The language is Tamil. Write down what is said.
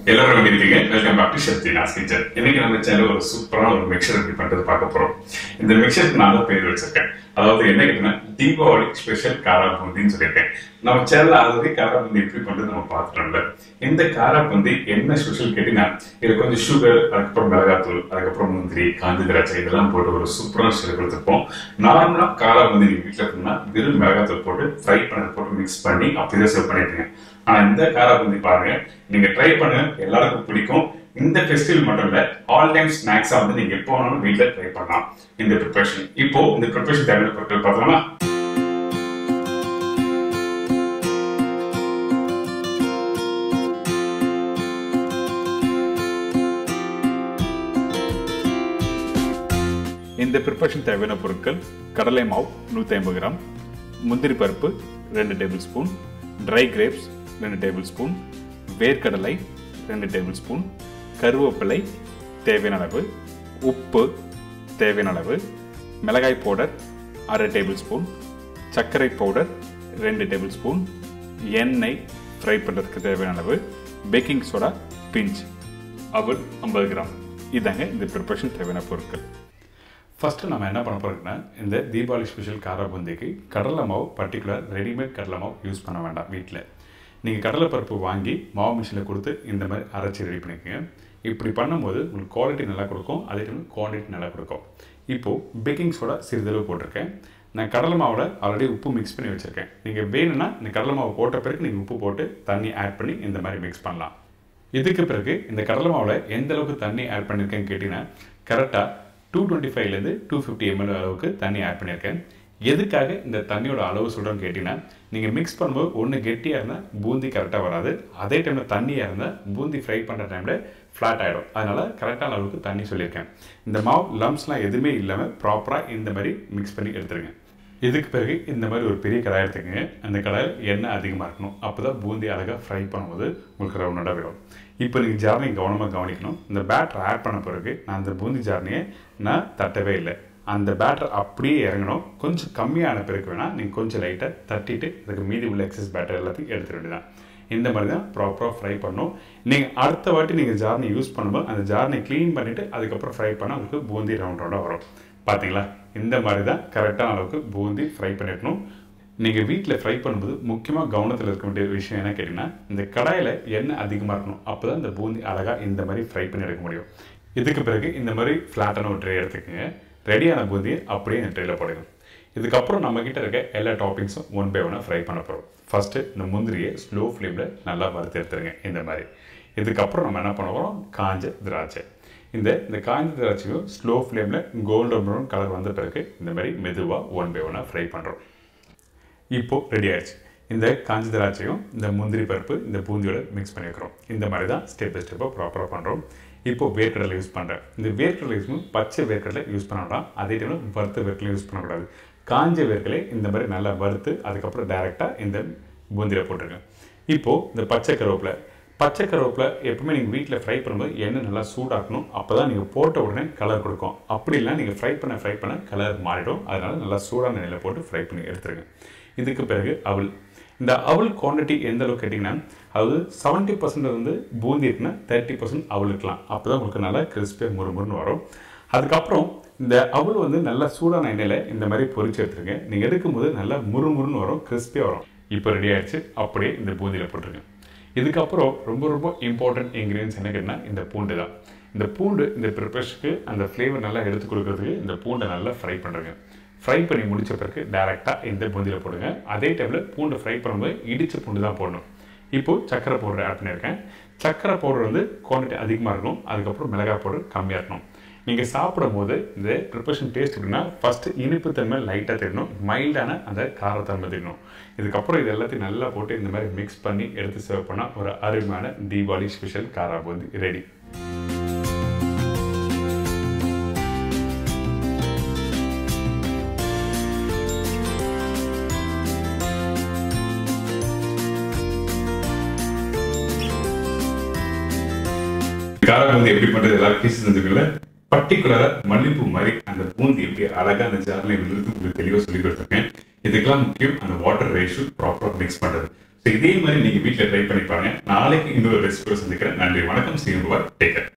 எல்லாரும் எப்படி இருக்கீங்க வெல்கம் பேக் டு சக்தி நாஸ் கிச்சன் இன்னைக்கு நம்ம சேனல் ஒரு சூப்பரான ஒரு மிக்சர் எப்படி பண்றது பார்க்க போறோம் இந்த மிக்சருக்கு நான் தான் பேர் வச்சிருக்கேன் அதாவது என்ன கேட்டீங்கன்னா தீபாவளி ஸ்பெஷல் காரா பூந்தின்னு சொல்லியிருக்கேன் நம்ம சேனல் ஆல்ரெடி காரா பூந்தி எப்படி பண்றது நம்ம பார்த்துட்டோம்ல இந்த காரா பூந்தி என்ன ஸ்பெஷல் கேட்டீங்கன்னா இதுல கொஞ்சம் சுகர் அதுக்கப்புறம் மிளகாத்தூள் அதுக்கப்புறம் முந்திரி காந்தி திராட்சை இதெல்லாம் போட்டு ஒரு சூப்பரான ஸ்டைல் கொடுத்துருப்போம் நார்மலா காரா பூந்தி நீங்க வீட்டுல இருக்குன்னா வெறும் மிளகாத்தூள் போட்டு ஃப்ரை பண்ணது போட்டு மிக்ஸ் பண்ணி அப்படியே சர்வ் பண்ணிருக்கீங்க ஆனா இந்த காரா பூந்தி பாருங்க நீங்க ட்ரை பண்ணுங்க எல்லாருக்கும் பிடிக்கும் இந்த ஃபெஸ்டிவல் மட்டும் இல்ல ஆல் டைம் ஸ்நாக்ஸா வந்து நீங்க எப்போ வேணாலும் வீட்ல ட்ரை பண்ணலாம் இந்த ப்ரிப்பரேஷன் இப்போ இந்த ப்ரிப்பரேஷன் தேவையான பொருட்கள் பார்த்தலாமா இந்த ப்ரிப்பரேஷன் தேவையான பொருட்கள் கடலை மாவு நூற்றி ஐம்பது கிராம் முந்திரி பருப்பு ரெண்டு டேபிள் ஸ்பூன் ட்ரை கிரேப்ஸ் ரெண்டு டேபிள் ஸ்பூன் வேர்க்கடலை ரெண்டு டேபிள் ஸ்பூன் கருவேப்பிலை தேவையான அளவு உப்பு தேவையான அளவு மிளகாய் பவுடர் அரை டேபிள் ஸ்பூன் சர்க்கரை பவுடர் ரெண்டு டேபிள் ஸ்பூன் எண்ணெய் ஃப்ரை பண்ணுறதுக்கு தேவையான அளவு பேக்கிங் சோடா பிஞ்ச் அவல் ஐம்பது கிராம் இதாங்க இந்த ப்ரிப்பரேஷன் தேவையான பொருட்கள் ஃபஸ்ட்டு நம்ம என்ன பண்ண போகிறோம்னா இந்த தீபாவளி ஸ்பெஷல் காரா பூந்திக்கு கடலை மாவு பர்டிகுலர் ரெடிமேட் கடலை மாவு யூஸ் பண்ண வேண்டாம் வீட்டில் நீங்கள் கடலை பருப்பு வாங்கி மாவு மிஷினில் கொடுத்து இந்த மாதிரி அரைச்சி ரெடி பண்ணிக்கோங்க இப்படி பண்ணும்போது உங்களுக்கு குவாலிட்டி நல்லா கொடுக்கும் அதே டைம் குவான்டிட்டி நல்லா கொடுக்கும் இப்போது பேக்கிங் சோடா சிறிதளவு போட்டிருக்கேன் நான் கடலை மாவில் ஆல்ரெடி உப்பு மிக்ஸ் பண்ணி வச்சுருக்கேன் நீங்கள் வேணும்னா இந்த கடலை மாவு போட்ட பிறகு நீங்கள் உப்பு போட்டு தண்ணி ஆட் பண்ணி இந்த மாதிரி மிக்ஸ் பண்ணலாம் இதுக்கு பிறகு இந்த கடலை மாவில் எந்த அளவுக்கு தண்ணி ஆட் பண்ணியிருக்கேன்னு கேட்டிங்கன்னா கரெக்டாக டூ டுவெண்ட்டி ஃபைவ்லேருந்து டூ ஃபிஃப்டி எம்எல் அளவுக்கு தண்ணி ஆட் பண்ணியிருக்கேன் எதுக்காக இந்த தண்ணியோட அளவு சொல்கிறேன்னு கேட்டிங்கன்னா நீங்கள் மிக்ஸ் பண்ணும்போது ஒன்று கெட்டியாக இருந்தால் பூந்தி கரெக்டாக வராது அதே டைமில் தண்ணியாக இருந்தால் பூந்தி ஃப்ரை பண்ணுற டைமில் ஃப்ளாட் ஆகிடும் அதனால் கரெக்டான அளவுக்கு தண்ணி சொல்லியிருக்கேன் இந்த மாவு லம்ஸ்லாம் எதுவுமே இல்லாமல் ப்ராப்பராக இந்த மாதிரி மிக்ஸ் பண்ணி எடுத்துருங்க இதுக்கு பிறகு இந்த மாதிரி ஒரு பெரிய கடாய் எடுத்துக்கங்க அந்த கடாயில் எண்ணெய் அதிகமாக இருக்கணும் அப்போ தான் பூந்தி அழகாக ஃப்ரை பண்ணும்போது உங்களுக்கு ரவுண்டாக விடும் இப்போ நீங்கள் ஜார்னியை கவனமாக கவனிக்கணும் இந்த பேட்டர் ஆட் பண்ண பிறகு நான் அந்த பூந்தி ஜார்னியை நான் தட்டவே இல்லை அந்த பேட்டர் அப்படியே இறங்கணும் கொஞ்சம் கம்மியான பிறகு வேணால் நீங்கள் கொஞ்சம் லைட்டாக தட்டிட்டு அதுக்கு மீதி உள்ள எக்ஸஸ் பேட்டர் எல்லாத்தையும் எடுத்துட வேண்டியதான் இந்த மாதிரி தான் ப்ராப்பராக ஃப்ரை பண்ணணும் நீங்கள் அடுத்த வாட்டி நீங்கள் ஜார்னி யூஸ் பண்ணும்போது அந்த ஜார்னை க்ளீன் பண்ணிவிட்டு அதுக்கப்புறம் ஃப்ரை பண்ணால் உங்களுக்கு பூந்தி ரவுண்ட் ரவுண்டாக வரும் பார்த்தீங்களா இந்த மாதிரி தான் கரெக்டான அளவுக்கு பூந்தி ஃப்ரை பண்ணிடணும் நீங்கள் வீட்டில் ஃப்ரை பண்ணும்போது முக்கியமாக கவனத்தில் இருக்க வேண்டிய விஷயம் என்ன கேட்டிங்கன்னா இந்த கடாயில் எண்ணெய் அதிகமாக இருக்கணும் அப்போ தான் இந்த பூந்தி அழகாக இந்த மாதிரி ஃப்ரை பண்ணி எடுக்க முடியும் இதுக்கு பிறகு இந்த மாதிரி ஃப்ளாட்டான ஒரு ட்ரே எடுத்துக்கோங்க ரெடியான பூந்தியை அப்படியே இந்த ட்ரேயில் போடுங்க இதுக்கப்புறம் நம்மக்கிட்ட இருக்க எல்லா டாப்பிங்ஸும் ஒன் பை ஒன்னாக ஃப்ரை பண்ண போகிறோம் ஃபஸ்ட்டு இந்த முந்திரியை ஸ்லோ ஃப்ளேமில் நல்லா வறுத்து எடுத்துருங்க இந்த மாதிரி இதுக்கப்புறம் நம்ம என்ன பண்ண போகிறோம் காஞ்ச திராட்சை இந்த இந்த காய்ந்த திராட்சையும் ஸ்லோ ஃப்ளேமில் கோல்டன் ப்ரௌன் கலர் வந்த பிறகு இந்த மாதிரி மெதுவாக ஒன் பை ஒன்னாக ஃப்ரை பண்ணுறோம் இப்போது ரெடி ஆயிடுச்சு இந்த காஞ்ச திராட்சையும் இந்த முந்திரி பருப்பு இந்த பூந்தியோட மிக்ஸ் பண்ணி வைக்கிறோம் இந்த மாதிரி தான் ஸ்டெப் பை ஸ்டெப்பாக ப்ராப்பராக பண்ணுறோம் இப்போது வேர்க்கடலை யூஸ் பண்ணுறேன் இந்த வேர்க்கடலை யூஸ் பண்ணி பச்சை வேர்க்கடலை யூஸ் பண்ணலாம் அதே டைமில் வறுத்த வேர்க்கடலை யூஸ் பண்ணக்கூடாது காஞ்ச வேர்க்கடலை இந்த மாதிரி நல்லா வறுத்து அதுக்கப்புறம் டைரெக்டாக இந்த பூந்தியில் போட்டிருக்கேன் இப்போது இந்த பச்சை கருவேப்பிலை பச்சை கருவேப்பிலை எப்பவுமே நீங்கள் வீட்டில் ஃப்ரை பண்ணும்போது எண்ணெய் நல்லா சூடாக்கணும் அப்போ தான் நீங்கள் போட்ட உடனே கலர் கொடுக்கும் அப்படி இல்லை நீங்கள் ஃப்ரை பண்ண ஃப்ரை பண்ண கலர் மாறிடும் அதனால் நல்லா சூடான எண்ணெயில் போட்டு ஃப்ரை பண்ணி எடுத்துருங்க இதுக்கு பிறகு அவள் இந்த அவல் குவான்டிட்டி எந்த அளவுக்கு கேட்டிங்கன்னா அதாவது செவன்ட்டி பர்சன்ட் வந்து பூந்தி இருக்குன்னா தேர்ட்டி பர்சன்ட் அவல் இருக்கலாம் அப்போ தான் உங்களுக்கு நல்லா கிறிஸ்பியாக முறுமுறுன்னு வரும் அதுக்கப்புறம் இந்த அவல் வந்து நல்லா சூடான எண்ணெயில் இந்த மாதிரி பொரிச்சு எடுத்துருங்க நீங்கள் எடுக்கும்போது நல்லா முறுமுறுன்னு வரும் கிறிஸ்பியாக வரும் இப்போ ரெடி ஆயிடுச்சு அப்படியே இந்த பூந்தியில் போட்டுருங்க இதுக்கப்புறம் ரொம்ப ரொம்ப இம்பார்ட்டன்ட் இன்க்ரீடியன்ஸ் என்ன கேட்டிங்கன்னா இந்த பூண்டு தான் இந்த பூண்டு இந்த ப்ரிப்பரேஷனுக்கு அந்த ஃப்ளேவர் நல்லா எடுத்து கொடுக்கறதுக்கு இந்த பூண்டை நல்லா ஃப்ரை பண்ணுறேங்க ஃப்ரை பண்ணி முடிச்ச பிறகு டேரெக்டாக இந்த பூந்தியில் போடுங்க அதே டைமில் பூண்டு ஃப்ரை பண்ணும்போது இடித்த பூண்டு தான் போடணும் இப்போது சக்கரை பவுடர் ஆட் பண்ணியிருக்கேன் சக்கரை பவுடர் வந்து குவான்டிட்டி அதிகமாக இருக்கணும் அதுக்கப்புறம் மிளகாய் பவுடர் கம்மியாக இருக்கணும் நீங்கள் சாப்பிடும் போது இந்த ப்ரிப்பரேஷன் டேஸ்ட் எப்படின்னா ஃபஸ்ட்டு இனிப்பு தன்மை லைட்டாக தெரியணும் மைல்டான அந்த காரத்தன்மை தெரியணும் இதுக்கப்புறம் இது எல்லாத்தையும் நல்லா போட்டு இந்த மாதிரி மிக்ஸ் பண்ணி எடுத்து சர்வ் பண்ணால் ஒரு அருமையான தீபாவளி ஸ்பெஷல் காரா பூந்தி ரெடி காரா பூந்தி எப்படி பண்றது எல்லாரும் பீஸ் செஞ்சுக்கல பர்டிகுலரா மல்லிப்பூ மாதிரி அந்த பூந்தி எப்படி அழகா அந்த ஜார்ல விழுந்து உங்களுக்கு தெளிவாக சொல்லி கொடுத்துருக்கேன் இதுக்கெல்லாம் முக்கியம் அந்த வாட்டர் ரேஷியோ ப்ராப்பராக மிக்ஸ் பண்றது ஸோ இதே மாதிரி நீங்கள் வீட்டில் ட்ரை பண்ணி பாருங்க நாளைக்கு இன்னொரு ரெசிபியை சந்திக்கிறேன் நன்றி வணக்கம் சீருவார் டேக்கர்